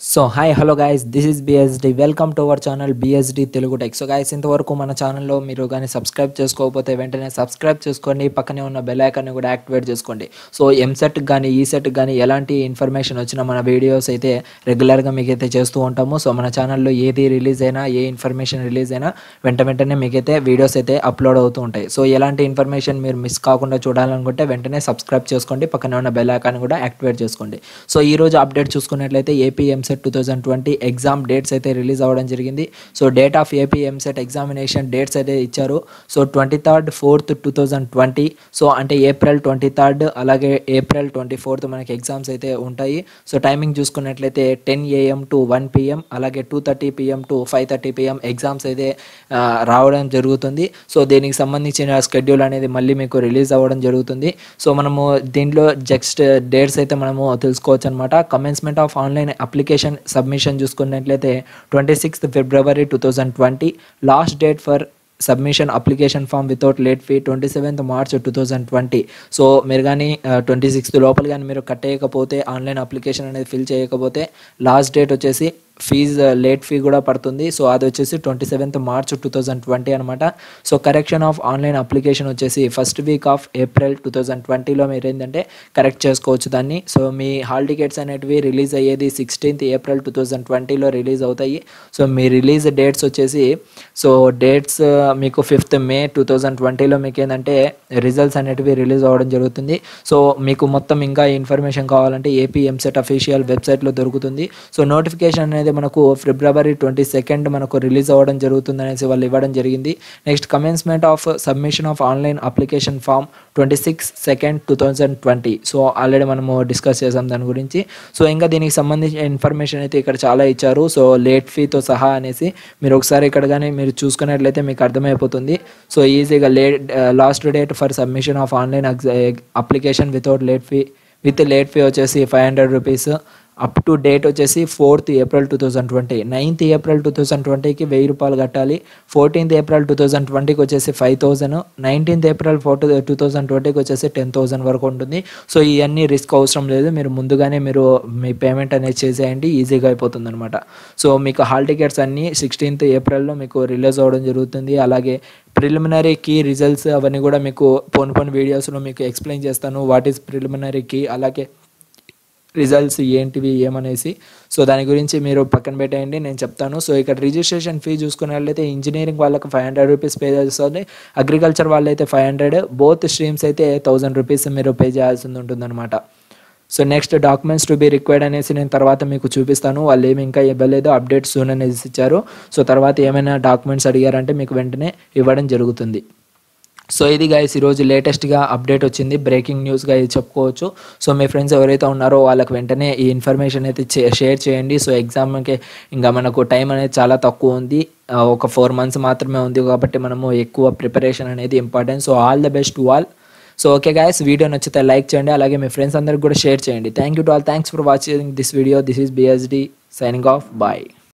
so hi hello guys this is BSD welcome to our channel BSD Telugu tech so guys ఇంతవరకు మన ఛానల్లో మీరు కానీ సబ్స్క్రైబ్ చేసుకోకపోతే వెంటనే సబ్స్క్రైబ్ చేసుకోండి పక్కనే ఉన్న బెల్ ఐకాన్ని కూడా యాక్టివేట్ చేసుకోండి సో ఎంసెట్ కానీ ఈసెట్ కానీ ఎలాంటి ఇన్ఫర్మేషన్ వచ్చినా మన వీడియోస్ అయితే రెగ్యులర్గా మీకైతే చేస్తూ ఉంటాము సో మన ఛానల్లో ఏది రిలీజ్ అయినా ఏ ఇన్ఫర్మేషన్ రిలీజ్ అయినా వెంట వెంటనే మీకైతే వీడియోస్ అయితే అప్లోడ్ అవుతూ ఉంటాయి సో ఎలాంటి ఇన్ఫర్మేషన్ మీరు మిస్ కాకుండా చూడాలనుకుంటే వెంటనే సబ్స్క్రైబ్ చేసుకోండి పక్కనే ఉన్న బెల్ ఐకాన్ని కూడా యాక్టివేట్ చేసుకోండి సో ఈ రోజు అప్డేట్ చూసుకున్నట్లయితే AP EAMCET two thousand twenty exam dates అయితే రిలీజ్ అవ్వడం జరిగింది so date of AP EAMCET examination dates అయితే ఇచ్చారు so twenty third fourth two thousand twenty so అంటే ఏప్రిల్ ట్వంటీ థర్డ్ అలాగే ఏప్రిల్ ట్వంటీ ఫోర్త్ మనకి ఎగ్జామ్స్ అయితే ఉంటాయి సో టైమింగ్ చూసుకున్నట్లయితే ten AM to one PM అలాగే two thirty PM to five thirty PM exams అయితే ఆ, రావడం జరుగుతుంది సో దీనికి సంబంధించిన స్కెడ్యూల్ అనేది మళ్ళీ మీకు రిలీజ్ అవ్వడం జరుగుతుంది సో మనము దీంట్లో జస్ట్ డేట్స్ అయితే మనము తెలుసుకోవచ్చు అనమాట commencement of online application submission చూసుకున్నట్లయితే twenty sixth February two thousand twenty last date for submission application form without late fee twenty seventh March two thousand twenty so మీరు కానీ ట్వంటీ సిక్స్త్ లోపల కానీ మీరు కట్టేయకపోతే ఆన్లైన్ అప్లికేషన్ అనేది fill చేయకపోతే last date వచ్చేసి ఫీజు లేట్ ఫీ కూడా పడుతుంది సో అది వచ్చేసి twenty seventh March two thousand twenty అనమాట so correction of online application వచ్చేసి first week of April two thousand ట్వంటీలో మీరు ఏంటంటే కరెక్ట్ చేసుకోవచ్చు దాన్ని సో మీ హాల్ టికెట్స్ అనేటివి రిలీజ్ అయ్యేది సిక్స్టీన్త్ ఏప్రిల్ టూ థౌజండ్ ట్వంటీలో రిలీజ్ అవుతాయి సో మీ రిలీజ్ డేట్స్ వచ్చేసి సో డేట్స్ మీకు ఫిఫ్త్ మే టూ థౌజండ్ ట్వంటీలో మీకు ఏంటంటే రిజల్ట్స్ అనేటివి రిలీజ్ అవ్వడం జరుగుతుంది సో మీకు మొత్తం ఇంకా ఇన్ఫర్మేషన్ కావాలంటే ఏపీ ఎంసెట్ అఫీషియల్ వెబ్సైట్లో దొరుకుతుంది సో నోటిఫికేషన్ అనేది మనకు ఫిబ్రవరి ట్వంటీ సెకండ్ మనకు రిలీజ్ అవ్వడం జరుగుతుంది అనేసి వాళ్ళు ఇవ్వడం జరిగింది next commencement of submission of online application form twenty six second two thousand twenty so already మనము డిస్కస్ చేసాం దాని గురించి సో ఇంకా దీనికి సంబంధించిన ఇన్ఫర్మేషన్ అయితే ఇక్కడ చాలా ఇచ్చారు సో లేట్ ఫీతో సహా అనేసి మీరు ఒకసారి ఇక్కడ కానీ మీరు చూసుకున్నట్లయితే మీకు అర్థమైపోతుంది సో ఈజీగా late last date for submission of online application without late fee with late fee వచ్చేసి five hundred rupees up to date వచ్చేసి fourth April two thousand twenty ninth April two thousand ట్వంటీకి వెయ్యి రూపాయలు కట్టాలి ఫోర్టీన్త్ ఏప్రిల్ టూ థౌజండ్ ట్వంటీకి వచ్చేసి five thousand nineteenth April four two thousand ట్వంటీకి వచ్చేసి టెన్ థౌజండ్ వరకు ఉంటుంది సో ఇవన్నీ రిస్క్ అవసరం లేదు మీరు ముందుగానే మీరు మీ పేమెంట్ అనేది చేసేయండి ఈజీగా అయిపోతుంది అనమాట సో మీకు హాల్ టికెట్స్ అన్నీ సిక్స్టీన్త్ ఏప్రిల్లో మీకు రిలీజ్ అవ్వడం జరుగుతుంది అలాగే ప్రిలిమినరీ కీ రిజల్ట్స్ అవన్నీ కూడా మీకు పోన్ పోన్ వీడియోస్లో మీకు ఎక్స్ప్లెయిన్ చేస్తాను వాట్ ఈస్ ప్రిలిమినరీ కీ అలాగే రిజల్ట్స్ ఏంటివి ఏమనేసి సో దాని గురించి మీరు పక్కన పెట్టేయండి నేను చెప్తాను సో ఇక్కడ రిజిస్ట్రేషన్ ఫీ చూసుకున్నట్లయితే ఇంజనీరింగ్ వాళ్ళకి ఫైవ్ హండ్రెడ్ రూపీస్ పే చేస్తుంది అగ్రికల్చర్ వాళ్ళైతే ఫైవ్ హండ్రెడ్ బోత్ స్ట్రీమ్స్ అయితే థౌజండ్ రూపీస్ మీరు పే చేయాల్సి ఉంటుందన్నమాట so next documents to be required అనేసి నేను తర్వాత మీకు చూపిస్తాను వాళ్ళు ఏమి ఇంకా ఇవ్వలేదు అప్డేట్ సూన్ అనేసి ఇచ్చారు సో తర్వాత ఏమైనా డాక్యుమెంట్స్ అడిగారంటే మీకు వెంటనే ఇవ్వడం జరుగుతుంది సో ఇది గైస్ ఈరోజు లేటెస్ట్గా అప్డేట్ వచ్చింది బ్రేకింగ్ న్యూస్గా ఇది చెప్పుకోవచ్చు సో మీ ఫ్రెండ్స్ ఎవరైతే ఉన్నారో వాళ్ళకి వెంటనే ఈ ఇన్ఫర్మేషన్ అయితే షేర్ చేయండి సో ఎగ్జామ్కి ఇంకా మనకు టైం అనేది చాలా తక్కువ ఉంది ఆ, ఒక ఫోర్ మంత్స్ మాత్రమే ఉంది కాబట్టి మనము ఎక్కువ ప్రిపరేషన్ అనేది important so all the best to all so okay guys video నచ్చితే లైక్ చేయండి అలాగే మీ ఫ్రెండ్స్ అందరికి కూడా షేర్ చేయండి thank you to all thanks for watching this video this is BSD signing off bye